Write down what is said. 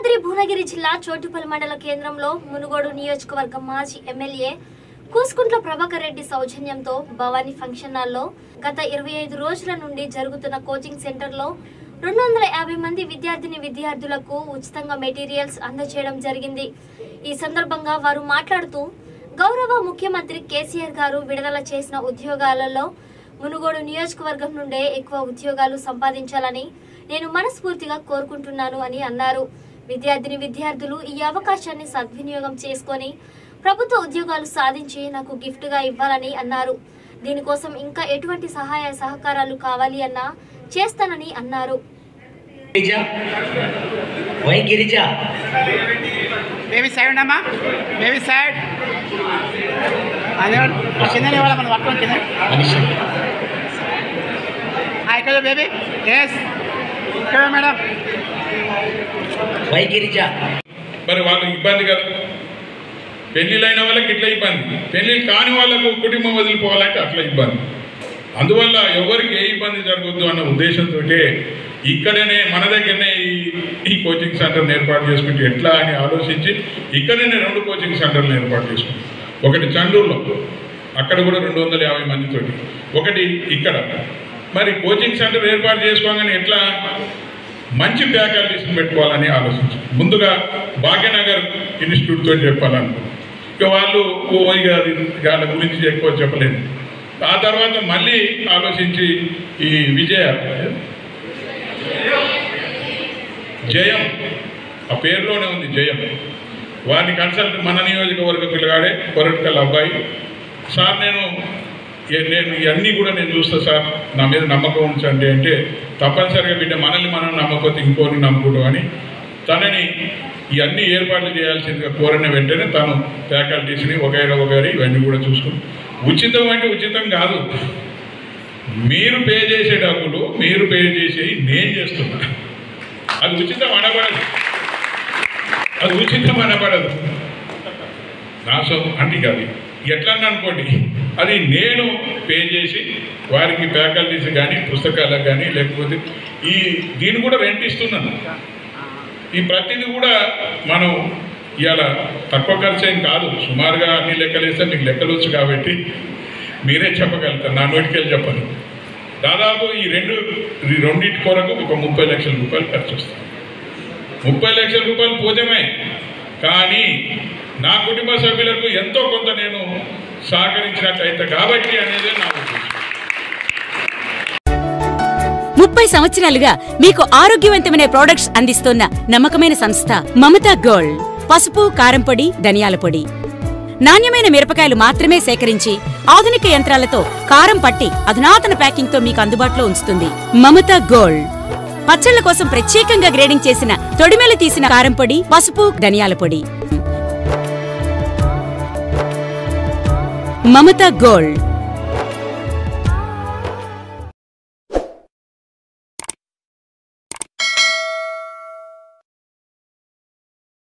యాదాద్రి భువనగిరి జిల్లా చోటుపల్లి మండల కేంద్రంలో మునుగోడు నియోజకవర్గం మాజీ ఎమ్మెల్యే కూసుకుంట్ల ప్రభాకర్ రెడ్డి సౌజన్యంతో భవానీ ఫంక్షన్ హాల్లో గత ఇరవై ఐదు రోజుల నుండి జరుగుతున్న కోచింగ్ సెంటర్లో రెండు వందల యాభై మంది విద్యార్థిని విద్యార్థులకు ఉచితంగా మెటీరియల్స్ అందజేయడం జరిగింది ఈ సందర్భంగా వారు మాట్లాడుతూ గౌరవ ముఖ్యమంత్రి కేసీఆర్ గారు విడుదల చేసిన ఉద్యోగాలలో మునుగోడు నియోజకవర్గం నుండే ఎక్కువ ఉద్యోగాలు సంపాదించాలని నేను మనస్ఫూర్తిగా కోరుకుంటున్నాను అని అన్నారు విద్యార్థిని విద్యార్థులు ఈ అవకాశాన్ని సద్వినియోగం చేసుకొని ప్రభుత్వ ఉద్యోగాలు సాధించి నాకు గిఫ్ట్ గా ఇవ్వాలని అన్నారు దీనికోసం ఇంకా ఎటువంటి సహాయ సహకారాలు కావాలి అన్నా చేస్తానని అన్నారు గిరిజ వై గిరిజ బేబీ సైడ్ ఉండమ్మా బేబీ సైడ్ అదే కింద ఇవ్వాలి మనం పట్టుకోండి కింద మనిషి ఆ, ఇక్కడ బేబీ ఎస్ ఇక్కడ మేడం వై గిరిజ మరి వాళ్ళకి ఇబ్బంది కదా పెళ్ళిళ్ళైన వాళ్ళకి ఇట్లా ఇబ్బంది పెళ్ళిళ్ళు కాని వాళ్ళకు కుటుంబం వదిలిపోవాలంటే అట్లా ఇబ్బంది అందువల్ల ఎవరికి ఏ ఇబ్బంది జరగద్దు అన్న ఉద్దేశంతో ఇక్కడనే మన దగ్గరనే ఈ ఈ కోచింగ్ సెంటర్ని ఏర్పాటు చేసుకుంటే ఎట్లా అని ఆలోచించి ఇక్కడనే రెండు కోచింగ్ సెంటర్లు ఏర్పాటు చేసుకుంటాం ఒకటి చండూరులో అక్కడ కూడా రెండు వందల యాభై మందితోటి ఒకటి ఇక్కడ మరి కోచింగ్ సెంటర్ ఏర్పాటు చేసుకోగానే ఎట్లా మంచి ఫ్యాకల్టీస్ని పెట్టుకోవాలని ఆలోచించాం ముందుగా భాగ్యనగర్ ఇన్స్టిట్యూట్ తోటి చెప్పాలనుకున్నాం ఇక వాళ్ళు ఓ ఇక అది వాళ్ళ గురించి ఎక్కువ చెప్పలేదు ఆ తర్వాత మళ్ళీ ఆలోచించి ఈ విజయ జయం ఆ పేరులోనే ఉంది జయం వారిని కన్సల్ట్ మన నియోజకవర్గ పిల్లగాడే కొరటికల్ అబ్బాయి సార్ నేను ఏ- నేను ఇవన్నీ కూడా నేను చూస్తా సార్ నా మీద నమ్మకం ఉంచండి అంటే తప్పనిసరిగా బిడ్డ మనల్ని మనం నమ్మకపోతే ఇంకోని నమ్ముకుంటాం అని తనని ఇవన్నీ ఏర్పాట్లు చేయాల్సిందిగా కోరిన వెంటనే తను ఫ్యాకల్టీస్ని వగైరా వగైరా ఇవన్నీ కూడా చూసుకుని ఉచితం అంటే ఉచితం కాదు మీరు పే చేసే డబ్బులు మీరు పే చేసేవి నేను చేస్తున్నా అది ఉచితం అనబడదు అది ఉచితం అనబడదు నా సో అంటే ఇక అది ఎట్లా అని అనుకోండి అది నేను పే చేసి వారికి ఫ్యాకల్టీస్ కానీ పుస్తకాలకు కానీ లేకపోతే ఈ దీన్ని కూడా రెంట్ ఇస్తున్నాను ఈ ప్రతిదీ కూడా మనం ఇవాళ తక్కువ ఖర్చు ఏం కాదు సుమారుగా అన్ని లెక్కలు వేస్తే మీకు లెక్కలు వచ్చు కాబట్టి మీరే చెప్పగలుగుతారు నా నోటికెళ్ళి చెప్పను దాదాపు ఈ రెండు ఈ రెండింటి కొరకు ఒక ముప్పై లక్షల రూపాయలు ఖర్చు వస్తుంది ముప్పై లక్షల రూపాయలు పూజమే కానీ నా కుటుంబ సభ్యులకు ఎంతో కొంత నేను సహకరించినట్టయితే కాబట్టి అనేది నా ఉద్దేశం ముప్పై సంవత్సరాలుగా మీకు ఆరోగ్యవంతమైన ప్రొడక్ట్స్ అందిస్తోన్న నమ్మకమైన సంస్థ మమతా గోల్డ్ పసుపు కారం పొడి ధనియాల పొడి నాణ్యమైన మిరపకాయలు మాత్రమే సేకరించి ఆధునిక యంత్రాలతో కారం పట్టి అధునాతన ప్యాకింగ్ తో మీకు అందుబాటులో ఉంచుతుంది మమతా గోల్డ్ పచ్చళ్ల కోసం ప్రత్యేకంగా గ్రేడింగ్ చేసిన తొడిమెలు తీసిన కారం పొడి పసుపు ధనియాల పొడి మమతా గోల్డ్